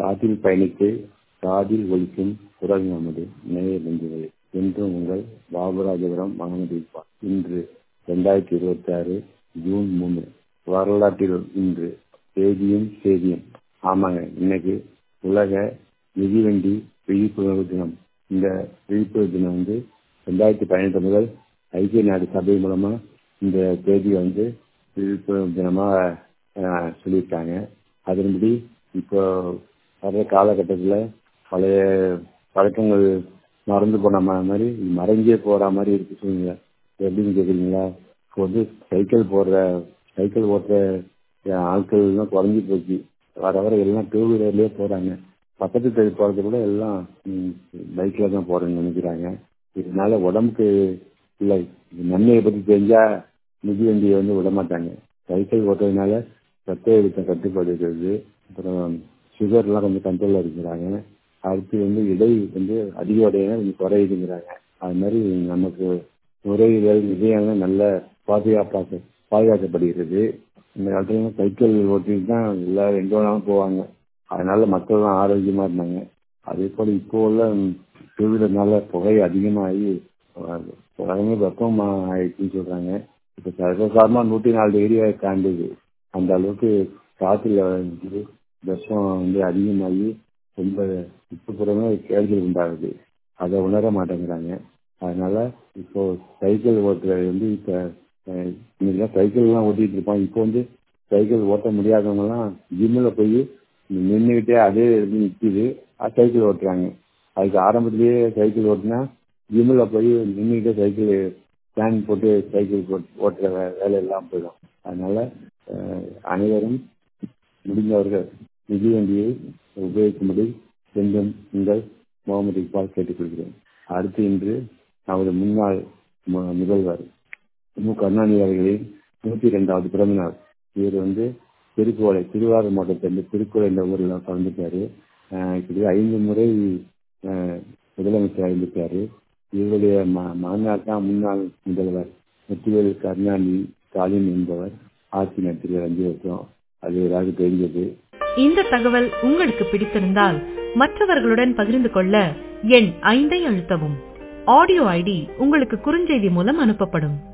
காற்றில் பயணித்து காதில் ஒலிக்கும் குரல் நமது நேய நெஞ்சுகளே என்றும் உங்கள் பாபுராஜபுரம் முகமது இக்பால் இன்று ரெண்டாயிரத்தி இருபத்தி ஆறு ஜூன் மூணு வரலாற்றில் இன்று செய்தியும் செய்தியும் ஆமாங்க இன்னைக்கு உலக மிதிவண்டி விழிப்புணர்வு தினம் இந்த விழிப்புணர்வு தினம் வந்து ரெண்டாயிரத்தி பதினெட்டு முதல் ஐக்கிய நாடு சபை மூலமா இந்த தேதி வந்து விழிப்புணர்வு தினமா சொல்லியிருக்காங்க அதன்படி இப்போ வர்ற காலகட்டத்தில் பழைய பழக்கங்கள் மறந்து போன மாதிரி மறைஞ்சே போற மாதிரி இருக்கு சொல்லுங்க எப்படின்னு கேக்குறீங்களா இப்போ வந்து சைக்கிள் போடுற சைக்கிள் ஓட்டுற ஆட்கள்லாம் குறைஞ்சி போச்சு வர வர எல்லாம் டூ வீலர்லயே போறாங்க பக்கத்து தெரு போறது கூட எல்லாம் பைக்ல தான் போறேன்னு நினைக்கிறாங்க இதனால உடம்புக்கு இல்லை நன்மையை பத்தி தெரிஞ்சா மிதிவண்டியை வந்து விட மாட்டாங்க சைக்கிள் ஓட்டுறதுனால ரத்த அழுத்தம் கட்டுப்பாடு இருக்கிறது அப்புறம் சுகர்லாம் கொஞ்சம் கண்ட்ரோல்ல இருக்கிறாங்க அடுத்து வந்து இடை வந்து அதிக உடையினா கொஞ்சம் குறையுதுங்கிறாங்க அது மாதிரி நமக்கு நுரையீரல் இதயம் நல்ல பாதுகாப்பாக பாதுகாக்கப்படுகிறது இந்த காலத்துல சைக்கிள் ஓட்டிட்டு தான் எல்லாரும் எங்க வேணாலும் போவாங்க அதனால மக்கள்லாம் ஆரோக்கியமா இருந்தாங்க அதே போல இப்போ உள்ள டூ வீலர்னால புகை அதிகமாகி உலகமே வெப்பம் ஆயிடுச்சுன்னு சொல்றாங்க இப்ப சர்வசாரமா நூத்தி நாலு டிகிரியை தாண்டுது அந்த அளவுக்கு காத்துல வந்து வெப்பம் வந்து அதிகமாகி ரொம்ப சுற்றுப்புறமே கேள்விகள் உண்டாகுது அதை உணர மாட்டேங்கிறாங்க அதனால இப்போ சைக்கிள் ஓட்டுறது வந்து இப்ப இன்னைக்கு சைக்கிள் எல்லாம் ஓட்டிட்டு இருப்பான் இப்போ வந்து சைக்கிள் ஓட்ட முடியாதவங்க எல்லாம் ஜிம்மில் போய் நின்றுகிட்டே அதே நிற்கிது சைக்கிள் ஓட்டுறாங்க அதுக்கு ஆரம்பத்திலேயே சைக்கிள் ஓட்டினா ஜிம்மில் போய் நின்றுகிட்டே சைக்கிள் பிளான் போட்டு சைக்கிள் ஓட்டுற வேலை எல்லாம் போயிடும் அதனால அனைவரும் முடிந்தவர்கள் மிதிவண்டியை உபயோகிக்கும்படி என்றும் உங்கள் முகமது இக்பால் கேட்டுக்கொள்கிறேன் அடுத்து இன்று நமது முன்னாள் முதல்வர் மு கருணாநிதி அவர்களின் நூத்தி இரண்டாவது பிறந்த நாள் இவர் வந்து திருக்குவளை திருவாரூர் மாவட்டத்தில் திருக்குவளை என்ற ஊரில் கலந்துட்டாரு இப்படி ஐந்து முறை முதலமைச்சர் இருந்திருக்காரு இவருடைய மகனார் தான் முன்னாள் முதல்வர் முத்துவேல் கருணாநிதி ஸ்டாலின் என்பவர் ஆட்சி நடத்திய அஞ்சு வருஷம் அது ஏதாவது தெரிஞ்சது இந்த தகவல் உங்களுக்கு பிடித்திருந்தால் மற்றவர்களுடன் பகிர்ந்து கொள்ள எண் ஐந்தை அழுத்தவும் ஆடியோ ஐடி உங்களுக்கு குறுஞ்செய்தி மூலம் அனுப்பப்படும்